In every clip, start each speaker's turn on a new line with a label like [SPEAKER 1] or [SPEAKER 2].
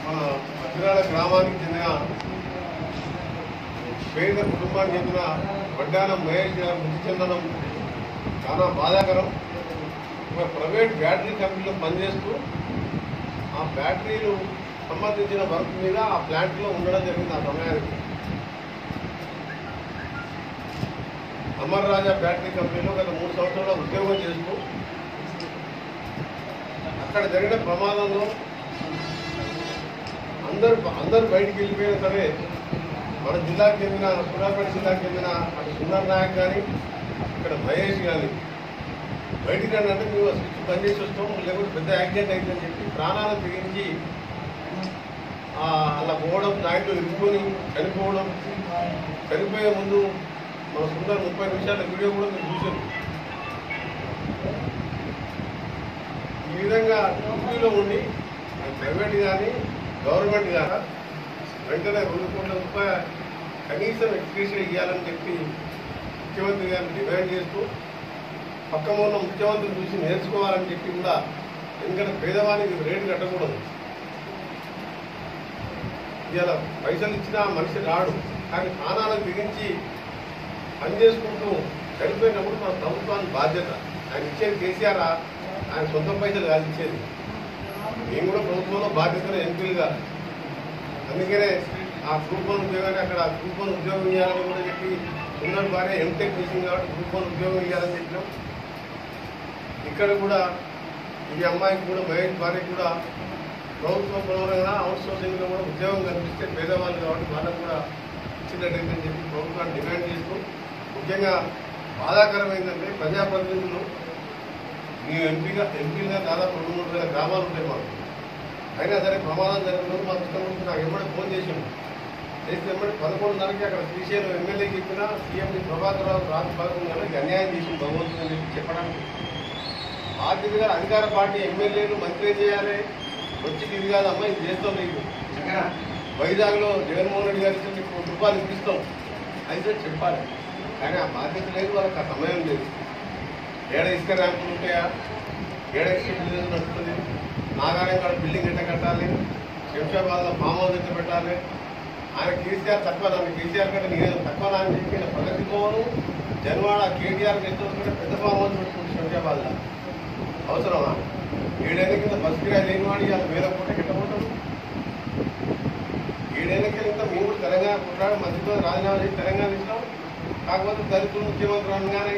[SPEAKER 1] మన మధ్యరాల గ్రామానికి చెందిన పేద కుటుంబానికి చెందిన వడ్డానం మహేష్ గారు మృతి చెందడం చాలా బాధాకరం ఒక ప్రైవేట్ బ్యాటరీ కంపెనీలో పనిచేస్తూ ఆ బ్యాటరీలు సంబంధించిన వర్క్ మీద ఆ ప్లాంట్లో ఉండడం జరిగింది ఆ సమయానికి అమర్ రాజా బ్యాటరీ కంపెనీలో గత మూడు సంవత్సరాల ఉద్యోగం చేస్తూ అక్కడ జరిగిన ప్రమాదంలో అందరు అందరు బయటికి వెళ్ళిపోయినా సరే మన జిల్లాకు చెందిన సూర్యాపేట జిల్లాకు చెందిన అటు సుందర్ నాయక్ కానీ ఇక్కడ మహేష్ కానీ బయటికి రండి అంటే మేము స్విచ్ బంద్ చేసి వస్తాం లేకపోతే పెద్ద యాక్సిడెంట్ అయిందని చెప్పి ప్రాణాలు తెగించి ఆ, అలా పోవడం దాంట్లో ఇరుక్కొని చనిపోవడం చనిపోయే ముందు మన సుందర్ ముప్పై నిమిషాల వీడియో కూడా మీరు చూసారు ఈ విధంగా డ్యూటీలో ఉండి అది ప్రైవేట్ కానీ గవర్నమెంట్ కానీ వెంటనే రెండు కోట్ల రూపాయల కనీసం ఎక్స్క్రీషన్ ఇవ్వాలని చెప్పి ముఖ్యమంత్రి గారిని డిమాండ్ చేస్తూ పక్కన ఉన్న ముఖ్యమంత్రిని చూసి నేర్చుకోవాలని చెప్పి కూడా ఎందుకంటే పేదవానికి రేటు కట్టకూడదు ఇవాళ పైసలు ఇచ్చినా మనిషి రాడు కానీ ప్రాణాలకు బిగించి పని చేసుకుంటూ చనిపోయినప్పుడు మన ప్రభుత్వానికి బాధ్యత ఆయన ఇచ్చేది కేసీఆర్ ఆయన సొంత పైసలు కాదు ఇచ్చేది మేము కూడా ప్రభుత్వంలో బాధ్యతలు ఎంపీలుగా అందుకనే ఆ గ్రూప్ వన్ ఉద్యోగాన్ని అక్కడ గ్రూప్ వన్ ఉద్యోగం ఇవ్వాలని కూడా చెప్పి ఉన్న భార్య ఎంటెక్ చేసింది కాబట్టి గ్రూప్ వన్ ఉద్యోగం ఇవ్వాలని చెప్పినాం ఇక్కడ కూడా ఈ అమ్మాయికి కూడా మహేష్ భార్యకి కూడా ప్రభుత్వ పరంగా అవుట్ సోర్సింగ్లో కూడా ఉద్యోగం కల్పిస్తే పేదవాళ్ళు కాబట్టి వాళ్ళకు కూడా ఇచ్చినట్టయితే అని చెప్పి ప్రభుత్వాన్ని డిమాండ్ చేస్తూ ముఖ్యంగా బాధాకరం ఏంటంటే ప్రజాప్రతినిధులు మీ ఎంపీగా ఎంపీలుగా దాదాపు రెండు మూడు వేల గ్రామాలు ఉంటాయి మాకు అయినా సరే ప్రమాదం జరిగినప్పుడు మా ఇష్టం గురించి నాకు ఎమ్మడి ఫోన్ చేసిండు చేస్తే ఎమ్మడి పదకొండున్నరకి అక్కడ శ్రీశైలం ఎమ్మెల్యే చెప్పినా సీఎం ప్రభాకర్ రావు రాజు భాగంగా అన్యాయం చేసి భగవంతుని అని చెప్పి చెప్పడానికి బాధ్యతగా అధికార పార్టీ ఎమ్మెల్యేలు మంత్రి చేయాలి వచ్చి ఇది కాదమ్మా ఇది చేస్తాం నీకు వైజాగ్లో జగన్మోహన్ రెడ్డి గారి ఇచ్చిన నీకు కోటి రూపాయలు ఇప్పిస్తాం అయితే చెప్పాలి కానీ ఆ బాధ్యత లేదు వాళ్ళకి ఆ సమయం లేదు ఏడ ఇసుక ర్యాంపులు ఉంటాయా ఏడ ఇసుక బిజినెస్ నడుస్తుంది నాగారం కాడ బిల్డింగ్ ఎట్ట కట్టాలి శంషాబాద్లో ఫామ్ హౌస్ ఎట్ట పెట్టాలి ఆయన కేసీఆర్ తక్కువ నన్ను కేసీఆర్ కంటే నేను తక్కువ అని చెప్పి ఈయన Pragathi Bhavan Janwada KTR guest house కంటే పెద్ద ఫామ్ హౌస్ పెట్టుకుంటుంది శంషాబాద్లో అవసరమా ఏడేళ్ళ కింద బస్ కిరాయి లేని వాడి అది వేల కోట్ల కిట్టబోతాడు ఏడేళ్ళ కింద మేము కూడా తెలంగాణ కొట్లాడి మధ్యలో రాజీనామా చేసి తెలంగాణ ఇచ్చినాం కాకపోతే దళితులు ముఖ్యమంత్రి అనగానే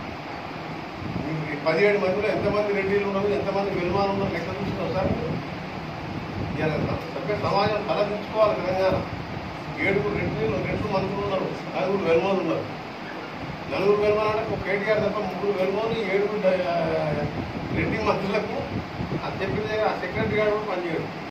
[SPEAKER 1] ఈ పదిహేడు మందిలో ఎంతమంది రెడ్డిలు ఉన్నారు ఎంతమంది విలువలు ఉన్నారు లెక్క చూస్తున్నాం సార్ ఇవాళ సభ్య సమాజం తలదించుకోవాలి తెలంగాణ ఏడుగురు రెడ్డిలు రెండు మంత్రులు ఉన్నారు నలుగురు వెలుమలు ఉన్నారు నలుగురు వెలుమలు అంటే ఒక కేటీఆర్ తప్ప ముగ్గురు వెలుమలు ఏడుగురు డ- రెడ్డి మంత్రులకు అది చెప్పిన దగ్గర ఆ సెక్రటరీ గారు కూడా పనిచేయడు